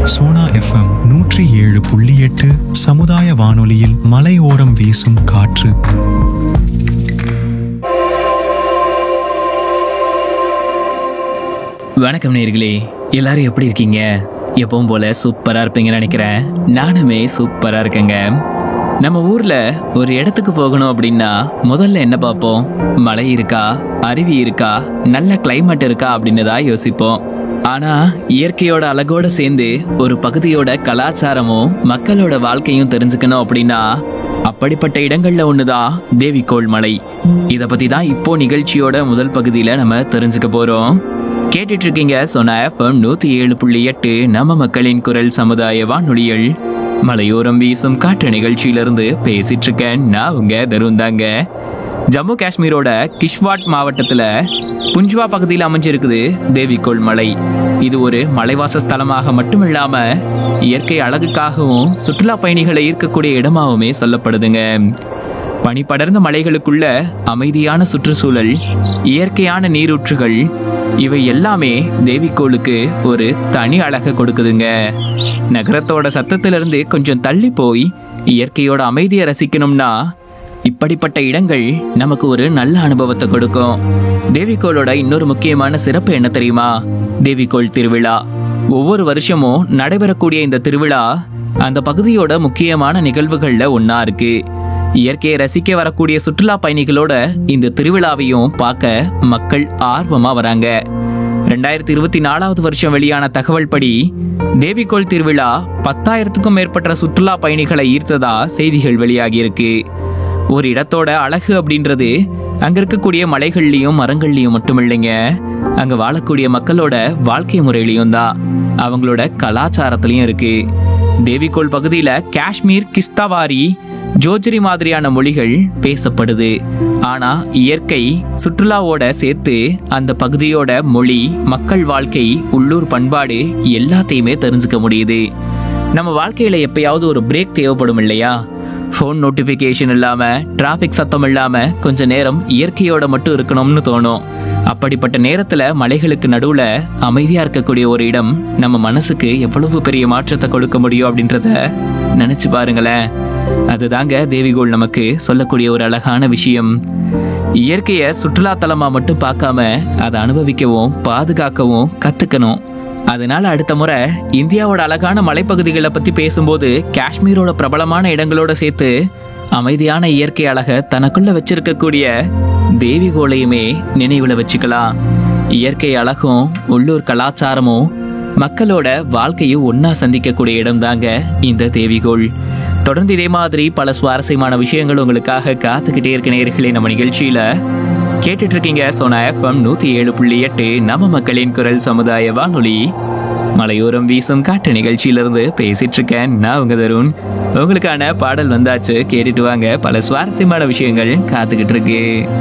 Sona FM நூற்றி ஏழு புள்ளி எட்டு சமுதாய வானொலியில் மலையோரம் வீசும் காற்று வணக்கம் நேர்களே எல்லாரும் எப்படி இருக்கீங்க எப்பவும் போல சூப்பரா இருப்பீங்கன்னு நினைக்கிறேன் நானுமே சூப்பரா இருக்கேங்க நம்ம ஊர்ல ஒரு இடத்துக்கு போகணும் அப்படின்னா முதல்ல என்ன பார்ப்போம் மலை இருக்கா அருவி இருக்கா நல்ல கிளைமேட் இருக்கா அப்படின்னு தான் யோசிப்போம் ஆனா இயற்கையோட அழகோட சேர்ந்து ஒரு பகுதியோட கலாச்சாரமும் மக்களோட வாழ்க்கையும் தெரிஞ்சுக்கணும் அப்படின்னா அப்படிப்பட்ட இடங்கள்ல ஒண்ணுதான் தேவிக்கோள் மலை இத பத்தி தான் இப்போ நிகழ்ச்சியோட முதல் பகுதியில நம்ம தெரிஞ்சுக்க போறோம் கேட்டுட்டு இருக்கீங்க சொன்ன எஃப்எம் நூத்தி ஏழு புள்ளி எட்டு நம்ம மக்களின் குரல் சமுதாய வானொலிகள் மலையோரம் வீசும் காற்று நிகழ்ச்சியிலிருந்து பேசிட்டு இருக்கேன் நான் உங்க தருண் தாங்க ஜம்மு காஷ்மீரோட கிஷ்வாட் மாவட்டத்துல புஞ்ச்வா பகுதியில் அமைஞ்சிருக்குது தேவிக்கோள் மலை இது ஒரு மலைவாச ஸ்தலமாக மட்டுமில்லாம இயற்கை அழகுக்காகவும் சுற்றுலா பயணிகளை ஈர்க்கக்கூடிய இடமாகவுமே சொல்லப்படுதுங்க பனி படர்ந்த மலைகளுக்குள்ள அமைதியான சுற்றுச்சூழல் இயற்கையான நீரூற்றுகள் இவை எல்லாமே தேவிக்கோளுக்கு ஒரு தனி அழகை கொடுக்குதுங்க நகரத்தோட சத்தத்திலிருந்து கொஞ்சம் தள்ளி போய் இயற்கையோட அமைதியை ரசிக்கணும்னா இப்படிப்பட்ட இடங்கள் நமக்கு ஒரு நல்ல அனுபவத்தை கொடுக்கும் தேவிக்கோளோட இன்னொரு முக்கியமான சிறப்பு என்ன தெரியுமா தேவிக்கோள் திருவிழா ஒவ்வொரு வருஷமும் நடைபெறக்கூடிய இந்த திருவிழா அந்த பகுதியோட முக்கியமான நிகழ்வுகள்ல ஒண்ணா இருக்கு இயற்கையை ரசிக்க வரக்கூடிய சுற்றுலா பயணிகளோட இந்த திருவிழாவையும் பார்க்க மக்கள் ஆர்வமா வராங்க ரெண்டாயிரத்தி இருபத்தி நாலாவது வருஷம் வெளியான தகவல் படி தேவிக்கோள் திருவிழா பத்தாயிரத்துக்கும் மேற்பட்ட சுற்றுலா பயணிகளை ஈர்த்ததா செய்திகள் வெளியாகியிருக்கு ஒரு இடத்தோட அழகு அப்படின்றது அங்க இருக்கக்கூடிய மலைகள்லயும் மரங்கள்லயும் மட்டும் இல்லைங்க அங்க வாழக்கூடிய மக்களோட வாழ்க்கை முறையிலையும் தான் அவங்களோட கலாச்சாரத்திலையும் இருக்கு தேவிக்கோள் பகுதியில காஷ்மீர் கிஸ்தாவாரி ஜோஜரி மாதிரியான மொழிகள் பேசப்படுது ஆனா இயற்கை சுற்றுலாவோட சேர்த்து அந்த பகுதியோட மொழி மக்கள் வாழ்க்கை உள்ளூர் பண்பாடு எல்லாத்தையுமே தெரிஞ்சுக்க முடியுது நம்ம வாழ்க்கையில எப்பயாவது ஒரு பிரேக் தேவைப்படும் இல்லையா ஃபோன் நோட்டிஃபிகேஷன் இல்லாம டிராஃபிக் சத்தம் இல்லாம கொஞ்ச நேரம் இயற்கையோட மட்டும் இருக்கணும்னு தோணும் அப்படிப்பட்ட நேரத்துல மலைகளுக்கு நடுவுல அமைதியா இருக்கக்கூடிய ஒரு இடம் நம்ம மனசுக்கு எவ்வளவு பெரிய மாற்றத்தை கொடுக்க முடியும் அப்படின்றத நினைச்சு பாருங்களேன் அதுதாங்க தேவிகோள் நமக்கு சொல்லக்கூடிய ஒரு அழகான விஷயம் இயற்கையை சுற்றுலா தலமா மட்டும் பார்க்காம அதை அனுபவிக்கவும் பாதுகாக்கவும் கத்துக்கணும் அதனால அடுத்த முறை இந்தியாவோட அழகான மலைப்பகுதிகளை பத்தி பேசும்போது காஷ்மீரோட பிரபலமான இடங்களோட சேர்த்து அமைதியான இயற்கை அழக தனக்குள்ள வச்சிருக்கக்கூடிய தேவிகோளையுமே நினைவுல வச்சுக்கலாம் இயற்கை அழகும் உள்ளூர் கலாச்சாரமும் மக்களோட வாழ்க்கையும் ஒன்னா சந்திக்கக்கூடிய இடம் தாங்க இந்த தேவிகோள் தொடர்ந்து இதே மாதிரி பல சுவாரஸ்யமான விஷயங்கள் உங்களுக்காக காத்துக்கிட்டே இருக்க நேர்களே நம்ம நிகழ்ச்சியில கேட்டுட்டு இருக்கீங்க சோனா எஃப்எம் நூத்தி ஏழு புள்ளி எட்டு நம்ம மக்களின் குரல் சமுதாய வானொலி மலையோரம் வீசும் காட்டு நிகழ்ச்சியிலிருந்து பேசிட்டு இருக்கேன் நான் உங்க தருண் உங்களுக்கான பாடல் வந்தாச்சு கேட்டுட்டு வாங்க பல சுவாரஸ்யமான விஷயங்கள் காத்துக்கிட்டு இருக்கு